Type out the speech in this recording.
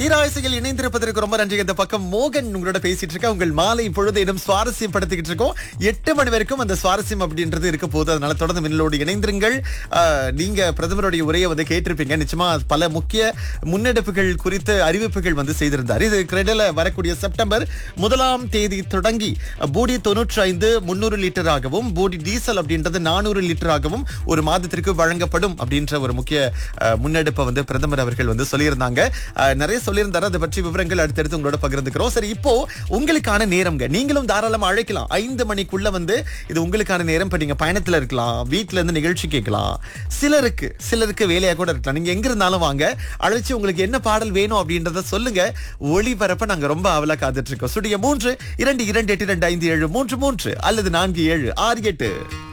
தீராயசையில் இணைந்திருப்பதற்கு ரொம்ப நன்றி இந்த பக்கம் மோகன் உங்களோட பேசிட்டு இருக்க உங்கள் மாலை பொழுது இன்னும் சுவாரஸ்யம் படுத்திக்கிட்டு இருக்கோம் எட்டு மணி வரைக்கும் அந்த சுவாரஸ்யம் அப்படின்றது இருக்க போகுது அதனால தொடர்ந்து மின்னலோடு இணைந்திருங்கள் ஆஹ், நீங்க பிரதமருடைய உரையை வந்து கேட்டிருப்பீங்க நிச்சயமா பல முக்கிய முன்னெடுப்புகள் குறித்து அறிவிப்புகள் வந்து செய்திருந்தார் இது கிரெடல வரக்கூடிய செப்டம்பர் முதலாம் தேதி தொடங்கி பூடி தொன்னூற்றி ஐந்து முன்னூறு லிட்டராகவும் பூடி டீசல் அப்படின்றது நானூறு லிட்டராகவும் ஒரு மாதத்திற்கு வழங்கப்படும் அப்படின்ற ஒரு முக்கிய அஹ், முன்னெடுப்பை வந்து பிரதமர் அவர்கள் வந்து சொல்லியிருந்தாங்க அஹ், நிறைய சொல்லியிருந்தாரு அதை பற்றி விவரங்கள் அடுத்தடுத்து உங்களோட பகிர்ந்துக்கிறோம் சரி இப்போ உங்களுக்கான நேரம்ங்க நீங்களும் தாராளமா அழைக்கலாம் ஐந்து மணிக்குள்ள வந்து இது உங்களுக்கான நேரம் இப்ப நீங்க பயணத்துல இருக்கலாம் வீட்ல இருந்து நிகழ்ச்சி கேட்கலாம் சிலருக்கு சிலருக்கு வேலையா கூட இருக்கலாம் நீங்க எங்க இருந்தாலும் வாங்க அழைச்சு உங்களுக்கு என்ன பாடல் வேணும் அப்படின்றத சொல்லுங்க ஒளிபரப்ப நாங்க ரொம்ப அவலா காத்துட்டு இருக்கோம் சுடிய மூன்று இரண்டு இரண்டு எட்டு இரண்டு ஐந்து ஏழு மூன்று மூன்று அல்லது நான்கு ஏழு ஆறு எட்டு